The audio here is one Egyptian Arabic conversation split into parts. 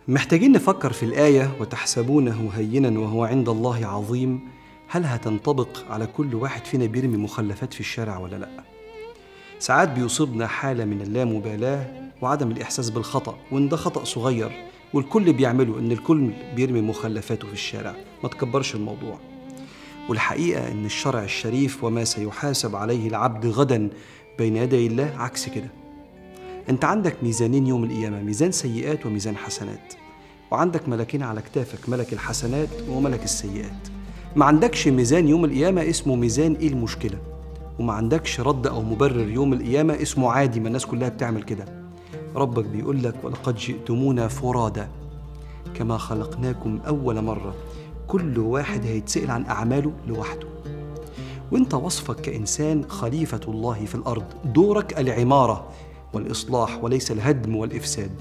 محتاجين نفكر في الآية وتحسبونه هينا وهو عند الله عظيم هل هتنطبق على كل واحد فينا بيرمي مخلفات في الشارع ولا لأ؟ ساعات بيصيبنا حالة من اللامبالاة وعدم الإحساس بالخطأ وإن ده خطأ صغير والكل بيعمله إن الكل بيرمي مخلفاته في الشارع ما تكبرش الموضوع والحقيقة إن الشرع الشريف وما سيحاسب عليه العبد غدا بين يدي الله عكس كده انت عندك ميزانين يوم القيامة ميزان سيئات وميزان حسنات وعندك ملكين على كتافك ملك الحسنات وملك السيئات ما عندكش ميزان يوم القيامة اسمه ميزان ايه المشكلة وما عندكش رد او مبرر يوم القيامة اسمه عادي ما الناس كلها بتعمل كده ربك بيقول لك ولقد جئتمونا فرادا كما خلقناكم أول مرة كل واحد هيتسأل عن أعماله لوحده وانت وصفك كإنسان خليفة الله في الأرض دورك العمارة والإصلاح وليس الهدم والإفساد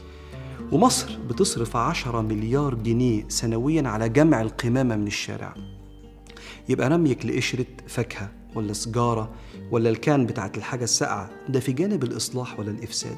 ومصر بتصرف عشرة مليار جنيه سنويا على جمع القمامة من الشارع يبقى رميك لقشرة فاكهة ولا سجارة ولا الكان بتاعت الحاجة الساقعة ده في جانب الإصلاح ولا الإفساد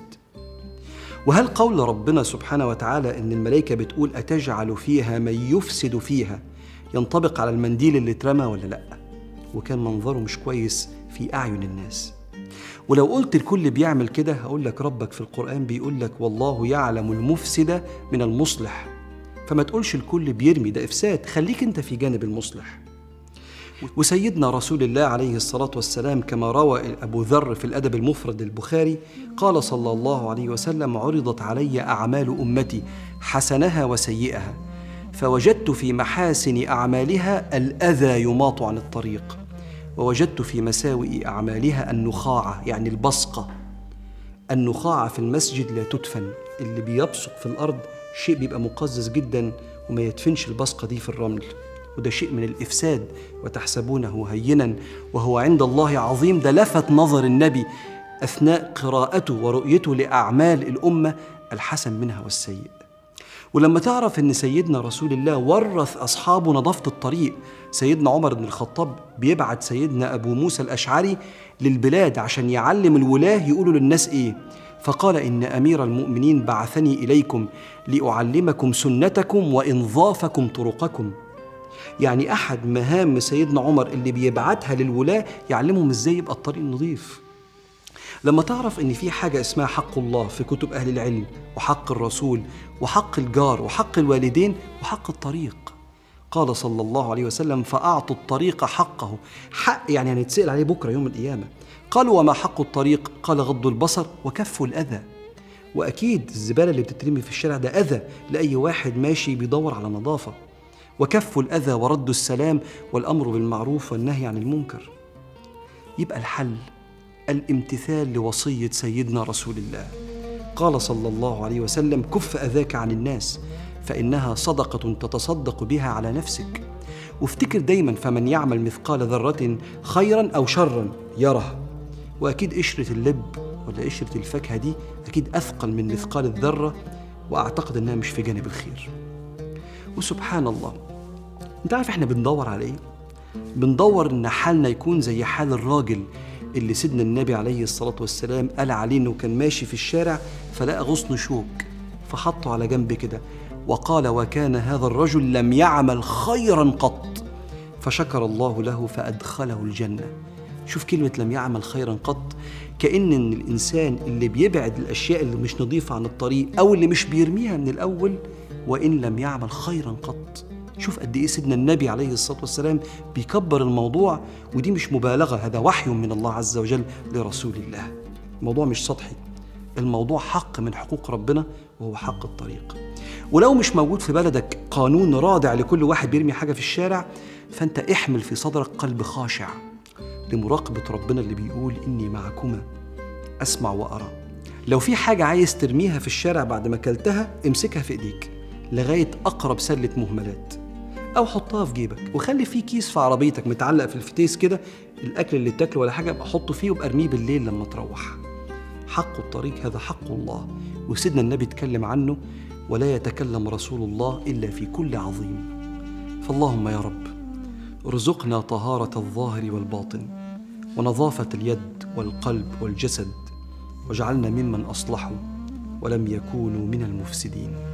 وهل قول ربنا سبحانه وتعالى إن الملائكة بتقول أتجعل فيها من يفسد فيها ينطبق على المنديل اللي اترمى ولا لأ وكان منظره مش كويس في أعين الناس ولو قلت الكل بيعمل كده هقول لك ربك في القرآن بيقول لك والله يعلم المفسد من المصلح فما تقولش الكل بيرمي ده إفساد خليك أنت في جانب المصلح وسيدنا رسول الله عليه الصلاة والسلام كما روى أبو ذر في الأدب المفرد البخاري قال صلى الله عليه وسلم عرضت علي أعمال أمتي حسنها وسيئها فوجدت في محاسن أعمالها الأذى يماط عن الطريق ووجدت في مساوئ أعمالها النخاعة يعني البصقة النخاعة في المسجد لا تدفن اللي بيبصق في الأرض شيء بيبقى مقزز جدا وما يدفنش البصقة دي في الرمل وده شيء من الإفساد وتحسبونه هينا وهو عند الله عظيم ده لفت نظر النبي أثناء قراءته ورؤيته لأعمال الأمة الحسن منها والسيء ولما تعرف ان سيدنا رسول الله ورث اصحابه نظافه الطريق سيدنا عمر بن الخطاب بيبعت سيدنا ابو موسى الاشعري للبلاد عشان يعلم الولاه يقولوا للناس ايه فقال ان امير المؤمنين بعثني اليكم لاعلمكم سنتكم وانظافكم طرقكم يعني احد مهام سيدنا عمر اللي بيبعتها للولاه يعلمهم ازاي يبقى الطريق نظيف لما تعرف ان في حاجه اسمها حق الله في كتب اهل العلم وحق الرسول وحق الجار وحق الوالدين وحق الطريق قال صلى الله عليه وسلم فاعطوا الطريق حقه حق يعني هنتسال عليه بكره يوم القيامه قالوا وما حق الطريق قال غض البصر وكف الاذى واكيد الزباله اللي بتترمي في الشارع ده اذى لاي واحد ماشي بيدور على نظافه وكف الاذى ورد السلام والامر بالمعروف والنهي عن المنكر يبقى الحل الامتثال لوصيه سيدنا رسول الله قال صلى الله عليه وسلم كف اذاك عن الناس فانها صدقه تتصدق بها على نفسك وافتكر دايما فمن يعمل مثقال ذره خيرا او شرا يره واكيد قشره اللب ولا قشره الفاكهه دي اكيد اثقل من مثقال الذره واعتقد انها مش في جانب الخير وسبحان الله انت عارف احنا بندور على ايه بندور ان حالنا يكون زي حال الراجل اللي سيدنا النبي عليه الصلاة والسلام قال عليه انه كان ماشي في الشارع فلقى غصن شوك فحطه على جنب كده وقال وكان هذا الرجل لم يعمل خيرا قط فشكر الله له فأدخله الجنة شوف كلمة لم يعمل خيرا قط كأن إن الإنسان اللي بيبعد الأشياء اللي مش نظيفة عن الطريق أو اللي مش بيرميها من الأول وإن لم يعمل خيرا قط شوف قد ايه سيدنا النبي عليه الصلاه والسلام بيكبر الموضوع ودي مش مبالغه هذا وحي من الله عز وجل لرسول الله الموضوع مش سطحي الموضوع حق من حقوق ربنا وهو حق الطريق ولو مش موجود في بلدك قانون رادع لكل واحد بيرمي حاجه في الشارع فانت احمل في صدرك قلب خاشع لمراقبه ربنا اللي بيقول اني معكما اسمع وارى لو في حاجه عايز ترميها في الشارع بعد ما اكلتها امسكها في ايديك لغايه اقرب سله مهملات او حطها في جيبك وخلي فيه كيس في عربيتك متعلق في الفتيس كده الاكل اللي تاكله ولا حاجه ابقى حطه فيه وابقى ارميه بالليل لما تروح حق الطريق هذا حق الله وسيدنا النبي اتكلم عنه ولا يتكلم رسول الله الا في كل عظيم فاللهم يا رب ارزقنا طهاره الظاهر والباطن ونظافه اليد والقلب والجسد واجعلنا ممن اصلحوا ولم يكونوا من المفسدين